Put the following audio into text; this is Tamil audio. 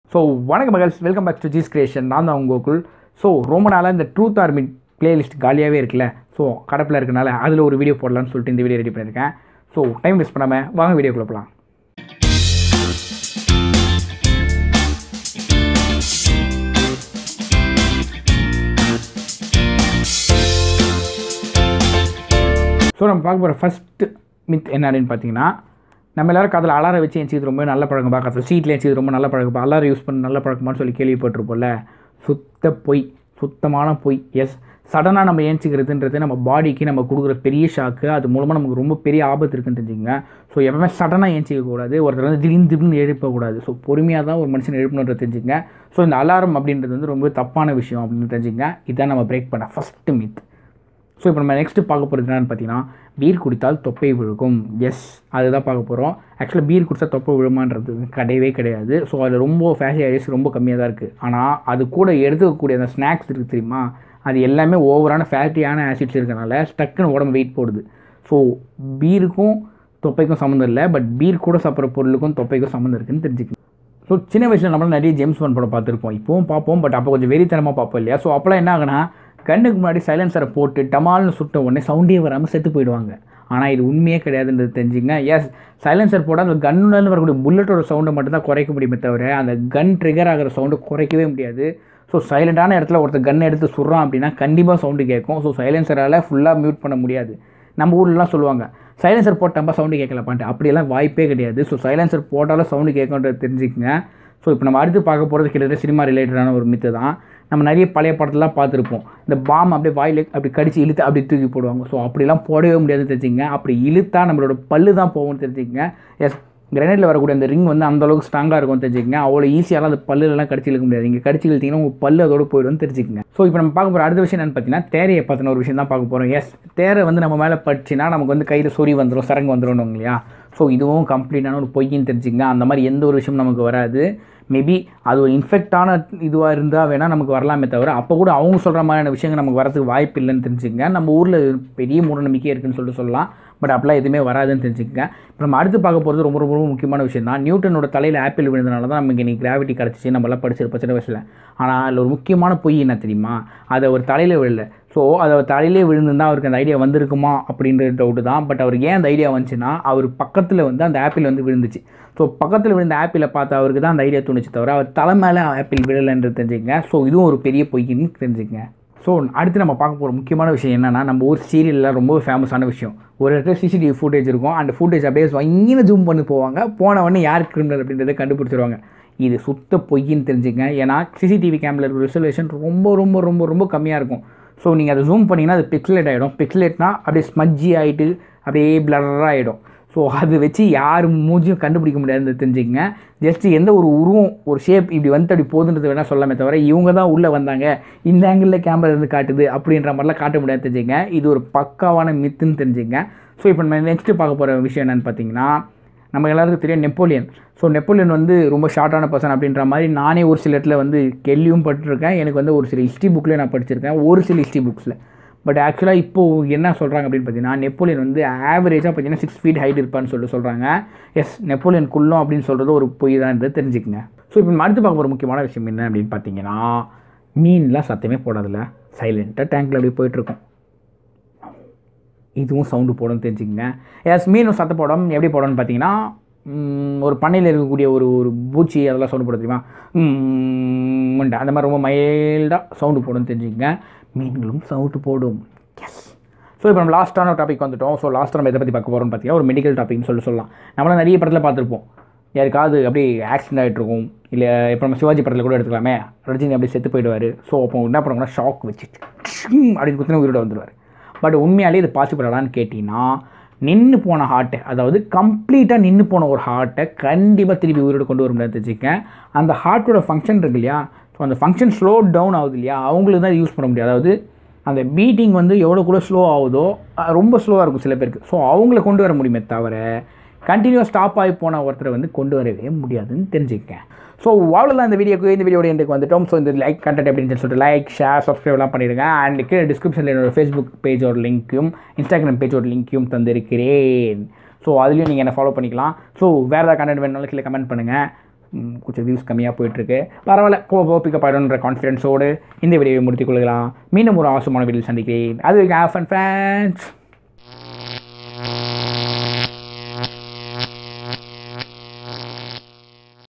ஸோ வணக்கம் மகள்ஸ் வெல்கம் பேக் டு ஜீஸ் கிரியேஷன் நான் தான் உங்களுக்குள் ஸோ ரொம்ப நாளாக இந்த ட்ரூத் ஆர்மி பிளேலிஸ்ட் காலியாகவே இருக்குல்ல ஸோ கடப்பில் இருக்கனால அதில் ஒரு வீடியோ போடலாம்னு சொல்லிட்டு இந்த வீடியோ ரெடி பண்ணியிருக்கேன் ஸோ டைம் வேஸ்ட் பண்ணாமல் வாங்க வீடியோக்குள்ள போகலாம் ஸோ நம்ம பார்க்க போகிற ஃபஸ்ட்டு மித் என்ன அப்படின்னு பார்த்தீங்கன்னா நம்ம எல்லாரும் காதில் அலாரம் வச்சு எஞ்சிது ரொம்ப நல்ல பழக்கம் பார்க்கறது சீட்டில் எஞ்சிது ரொம்ப நல்ல பழக்கம் அலாரம் யூஸ் பண்ண நல்ல பழக்கமான்னு சொல்லி கேள்விப்பட்டிருப்போம்ல சுத்த பொய் சுத்தமான பொய் எஸ் சடனாக நம்ம ஏஞ்சிக்கிறதுன்றது நம்ம பாடிக்கு நம்ம கொடுக்குற பெரிய ஷாக்கு அது மூலமாக நமக்கு ரொம்ப பெரிய ஆபத்து இருக்குன்னு தெரிஞ்சுங்க ஸோ எப்பவுமே சடனாக ஏஞ்சிக்கக்கூடாது ஒருத்தர் வந்து திடீர்னு திடீர்னு எழுப்பக்கூடாது ஸோ பொறுமையாக தான் ஒரு மனுஷன் எழுப்பணுன்றது தெரிஞ்சுங்க ஸோ இந்த அலாரம் அப்படின்றது வந்து ரொம்ப தப்பான விஷயம் அப்படின்னு தெரிஞ்சுங்க இதான் நம்ம பிரேக் பண்ண ஃபஸ்ட்டு மித் ஸோ இப்போ நம்ம நெக்ஸ்ட்டு பார்க்க போகிறது என்னன்னு பார்த்தீங்கன்னா பீர் குடித்தால் தொப்பை விழுகும் எஸ் அதுதான் பார்க்க போகிறோம் ஆக்சுவலாக பீர் குடித்தா தொப்பை விழுமான்றது கிடையவே கிடையாது ஸோ அதில் ரொம்ப ஃபேஷி ஐஸ் ரொம்ப கம்மியாக தான் இருக்குது ஆனால் அது கூட எடுத்துக்கக்கூடிய அந்த ஸ்நாக்ஸ் இருக்குது தெரியுமா அது எல்லாமே ஓவரான ஃபேட்டியான ஆசிட்ஸ் இருக்கனால டக்குன்னு உடம்பு வெயிட் போடுது ஸோ பீருக்கும் தொப்பைக்கும் சம்மந்தம் இல்லை பட் பீர் கூட சாப்பிட்ற பொருளுக்கும் தொப்பைக்கும் சம்மந்தம் இருக்குன்னு தெரிஞ்சுக்கணும் ஸோ சின்ன வயசில் நம்மளாம் நிறைய ஜேம்ஸ் பாண்ட் படம் பார்த்துருப்போம் இப்போவும் பார்ப்போம் பட் அப்போ கொஞ்சம் வெறித்தனமாக பார்ப்போம் இல்லையா ஸோ அப்போலாம் என்ன ஆகுனா கண்ணுக்கு முன்னாடி சைலன்சரை போட்டு டமால்னு சுட்ட உடனே சவுண்டே வராமல் செத்து போயிடுவாங்க ஆனால் இது உண்மையே கிடையாதுன்றது தெரிஞ்சுங்க எஸ் சைலன்சர் போட அந்த கன்னுலேருந்து வரக்கூடிய புல்லட்டோட சவுண்டை மட்டும்தான் குறைக்க முடியுமே தவிர அந்த கன் ட்ரிகர் ஆகிற சவுண்டை குறைக்கவே முடியாது ஸோ சைலண்டான இடத்துல ஒருத்தர் கன் எடுத்து சுடுறான் அப்படின்னா கண்டிப்பாக சவுண்டு கேட்கும் ஸோ சைலன்சரால் ஃபுல்லாக மியூட் பண்ண முடியாது நம்ம ஊர்லலாம் சொல்லுவாங்க சைலன்சர் போட்டப்பா சவுண்டு கேட்கலப்பான்ட்டு அப்படியெல்லாம் வாய்ப்பே கிடையாது ஸோ சைலன்சர் போட்டாலும் சவுண்டு கேட்குன்றது தெரிஞ்சுக்கங்க ஸோ இப்போ நம்ம அடுத்து பார்க்க போகிறது கிட்டத்தட்ட சினிமா ரிலேட்டடான ஒரு மித்து தான் நம்ம நிறைய பழைய படத்தெல்லாம் பார்த்துருப்போம் இந்த பாம் அப்படியே வாயில் அப்படி கடிச்சு இழுத்து அப்படி தூக்கி போடுவாங்க ஸோ அப்படிலாம் போடவே முடியாதுன்னு தெரிஞ்சுங்க அப்படி இழுத்தா நம்மளோட பல்லு தான் போகும்னு தெரிஞ்சுக்கங்க எஸ் கிரனைட்டில் வரக்கூடிய அந்த ரிங் வந்து அந்த அளவுக்கு ஸ்ட்ராங்காக இருக்கும் தெரிஞ்சுக்கங்க அவ்வளோ ஈஸியாலாம் அந்த பல்லுலாம் கடிச்சு இழுக்க முடியாது நீங்கள் கடிச்சு இழுத்தீங்கன்னா உங்கள் பல்லு அதோட போயிடும்னு தெரிஞ்சுக்கங்க ஸோ இப்போ நம்ம பார்க்க போகிற அடுத்த விஷயம் என்னன்னு பார்த்தீங்கன்னா தேரையை பற்றின ஒரு விஷயம் தான் பார்க்க போகிறோம் எஸ் தேரை வந்து நம்ம மேலே பட்டுச்சுன்னா நமக்கு வந்து கையில் சொறி வந்துடும் சரங்கு வந்துடும் இல்லையா ஸோ இதுவும் கம்ப்ளீட்டான ஒரு பொய்ன்னு தெரிஞ்சுக்கங்க அந்த மாதிரி எந்த ஒரு விஷயமும் நமக்கு வராது மேபி அது ஒரு இன்ஃபெக்டான இதுவாக இருந்தால் வேணால் நமக்கு வரலாமே தவிர அப்போ கூட அவங்க சொல்கிற மாதிரியான விஷயங்கள் நமக்கு வரதுக்கு வாய்ப்பு இல்லைன்னு தெரிஞ்சுக்கங்க நம்ம ஊரில் பெரிய மூடநம்பிக்கை இருக்குன்னு சொல்லிட்டு சொல்லலாம் பட் அப்படிலாம் எதுவுமே வராதுன்னு தெரிஞ்சுக்கங்க இப்போ நம்ம அடுத்து பார்க்க போகிறது ரொம்ப ரொம்ப ரொம்ப முக்கியமான விஷயம் தான் நியூட்டனோட தலையில் ஆப்பிள் விழுந்தனால தான் நமக்கு இன்னைக்கு கிராவிட்டி கிடச்சிச்சு நம்மளாம் படிச்சிருப்போம் சின்ன வயசில் ஆனால் அதில் ஒரு முக்கியமான பொய் என்ன தெரியுமா அது அவர் தலையில் விழல ஸோ அது அவர் தலையிலே விழுந்திருந்தால் அவருக்கு அந்த ஐடியா வந்திருக்குமா அப்படின்ற டவுட்டு தான் பட் அவருக்கு ஏன் அந்த ஐடியா வந்துச்சுன்னா அவர் பக்கத்தில் வந்து அந்த ஆப்பிள் வந்து விழுந்துச்சு ஸோ பக்கத்தில் விழுந்த ஆப்பிளை பார்த்து அவருக்கு தான் அந்த ஐடியா தோணுச்சு தவிர அவர் தலை மேலே ஆப்பிள் விழலைன்றது தெரிஞ்சுக்கங்க ஸோ இதுவும் ஒரு பெரிய பொய்ன்னு தெரிஞ்சுக்கங்க ஸோ அடுத்து நம்ம பார்க்க போகிற முக்கியமான விஷயம் என்னென்னா நம்ம ஊர் சீரியலில் ரொம்ப ஃபேமஸான விஷயம் ஒரு இடத்துல சிசிடிவி ஃபுட்டேஜ் இருக்கும் அந்த ஃபுட்டேஜ் அப்படியே இங்கே ஜூம் பண்ணி போவாங்க போன உடனே யார் கிரிமினல் அப்படின்றத கண்டுபிடிச்சிருவாங்க இது சுத்த பொய்ன்னு தெரிஞ்சுங்க ஏன்னா சிசிடிவி கேமரில் இருக்கிற ரிசல்யூஷன் ரொம்ப ரொம்ப ரொம்ப ரொம்ப கம்மியாக இருக்கும் ஸோ நீங்கள் அதை ஜூம் பண்ணிங்கன்னா அது பிக்சலேட் ஆகிடும் பிக்சலேட்னா அப்படியே ஸ்மஜ்ஜி ஆகிட்டு அப்படியே பிளராக ஆகிடும் ஸோ அது வச்சு யார் மூஞ்சியும் கண்டுபிடிக்க முடியாதுன்னு தெரிஞ்சுக்கங்க ஜஸ்ட் எந்த ஒரு உருவம் ஒரு ஷேப் இப்படி வந்து அப்படி போகுதுன்றது வேணால் சொல்லாமே தவிர இவங்க தான் உள்ளே வந்தாங்க இந்த ஆங்கிளில் கேமரா இருந்து காட்டுது அப்படின்ற மாதிரிலாம் காட்ட முடியாது தெரிஞ்சுங்க இது ஒரு பக்காவான மித்துன்னு தெரிஞ்சுங்க ஸோ இப்போ நம்ம நெக்ஸ்ட்டு பார்க்க போகிற விஷயம் என்னென்னு பார்த்தீங்கன்னா நம்ம எல்லாருக்கும் தெரியும் நெப்போலியன் ஸோ நெப்போலியன் வந்து ரொம்ப ஷார்ட்டான பர்சன் அப்படின்ற மாதிரி நானே ஒரு சில இடத்துல வந்து கேள்வியும் பட்டிருக்கேன் எனக்கு வந்து ஒரு சில ஹிஸ்ட்ரி புக்கில் நான் படிச்சிருக்கேன் ஒரு சில ஹிஸ்ட்ரி புக்ஸில் பட் ஆக்சுவலாக இப்போது என்ன சொல்கிறாங்க அப்படின்னு பார்த்தீங்கன்னா நெப்போலியன் வந்து ஆவரேஜாக பார்த்தீங்கன்னா சிக்ஸ் ஃபீட் ஹைட் இருப்பான்னு சொல்லிட்டு சொல்கிறாங்க எஸ் நெப்போலியன் குள்ளம் அப்படின்னு சொல்கிறது ஒரு பொய் தான் தெரிஞ்சுக்கங்க ஸோ இப்போ அடுத்து பார்க்க போகிற முக்கியமான விஷயம் என்ன அப்படின்னு பார்த்தீங்கன்னா மீன்லாம் சத்தமே போடாதில்ல சைலண்ட்டாக டேங்க்கில் அப்படியே போயிட்டுருக்கோம் இதுவும் சவுண்டு போடணும்னு தெரிஞ்சுக்கங்க எஸ் மீனும் சத்த போடம் எப்படி போடணும்னு பார்த்தீங்கன்னா ஒரு பண்ணையில் இருக்கக்கூடிய ஒரு ஒரு பூச்சி அதெல்லாம் சவுண்டு போட தெரியுமா அந்த மாதிரி ரொம்ப மைல்டாக சவுண்டு போடணும்னு தெரிஞ்சுக்கங்க மீன்களும் சவுண்டு போடும் எஸ் ஸோ இப்போ நம்ம லாஸ்ட்டான டாபிக் வந்துட்டோம் ஸோ லாஸ்ட்டாக நம்ம எதை பற்றி பார்க்க போகிறோம்னு பார்த்தீங்கன்னா ஒரு மெடிக்கல் டாபிக்னு சொல்லி சொல்லலாம் நம்மளாம் நிறைய படத்தில் பார்த்துருப்போம் யாருக்காவது அப்படியே ஆக்சிடென்ட் ஆகிட்டு இருக்கும் இல்லை இப்போ நம்ம சிவாஜி படத்தில் கூட எடுத்துக்கலாமே ரஜினி அப்படியே செத்து போயிடுவார் ஸோ அப்போ என்ன பண்ணுவாங்கன்னா ஷாக் வச்சுட்டு அப்படின்னு குத்தின உயிரோட வந்துடுவார் பட் உண்மையாலே இது பாசிபிளான்னு கேட்டிங்கன்னா நின்று போன ஹார்ட்டை அதாவது கம்ப்ளீட்டாக நின்று போன ஒரு ஹார்ட்டை கண்டிப்பாக திருப்பி உயிரோடு கொண்டு வர முடியாது தெரிஞ்சுக்கேன் அந்த ஹார்ட்டோட ஃபங்க்ஷன் இருக்கு இல்லையா ஸோ அந்த ஃபங்க்ஷன் ஸ்லோ டவுன் ஆகுது இல்லையா அவங்களுக்கு தான் யூஸ் பண்ண முடியாது அதாவது அந்த பீட்டிங் வந்து எவ்வளோ கூட ஸ்லோ ஆகுதோ ரொம்ப ஸ்லோவாக இருக்கும் சில பேருக்கு ஸோ அவங்கள கொண்டு வர முடியுமே தவிர கண்டினியூவாக ஸ்டாப் ஆகி போன ஒருத்தரை வந்து கொண்டு வரவே முடியாதுன்னு தெரிஞ்சுக்கேன் ஸோ அவ்வளோதான் இந்த வீடியோக்கு இந்த வீடியோட எண்டுக்கு வந்துட்டோம் ஸோ இந்த லைக் கண்டென்ட் அப்படின்னு சொல்லிட்டு லைக் ஷேர் சப்ஸ்கிரைப்லாம் பண்ணிடுங்க அண்ட் கீழே டிஸ்கிரிப்ஷனில் என்னோட ஃபேஸ்புக் பேஜோட லிங்க்கையும் இன்ஸ்டாகிராம் பேஜோட லிங்க்கையும் தந்திருக்கிறேன் ஸோ அதுலேயும் நீங்கள் என்ன ஃபாலோ பண்ணிக்கலாம் ஸோ வேறு ஏதாவது கண்டென்ட் வேணுனாலும் கீழே கமெண்ட் பண்ணுங்கள் ம், கொஞ்சம் வியூஸ் கம்மியாக போயிட்டுருக்கு பரவாயில்ல போ போ பிக்கப் ஆகிடும்ன்ற கான்ஃபிடென்ஸோடு இந்த வீடியோவை முடித்துக் கொள்ளலாம் மீண்டும் ஒரு அவசரமான வீடியோ சந்திக்கிறேன் அது வரைக்கும் ஃப்ரெண்ட்ஸ்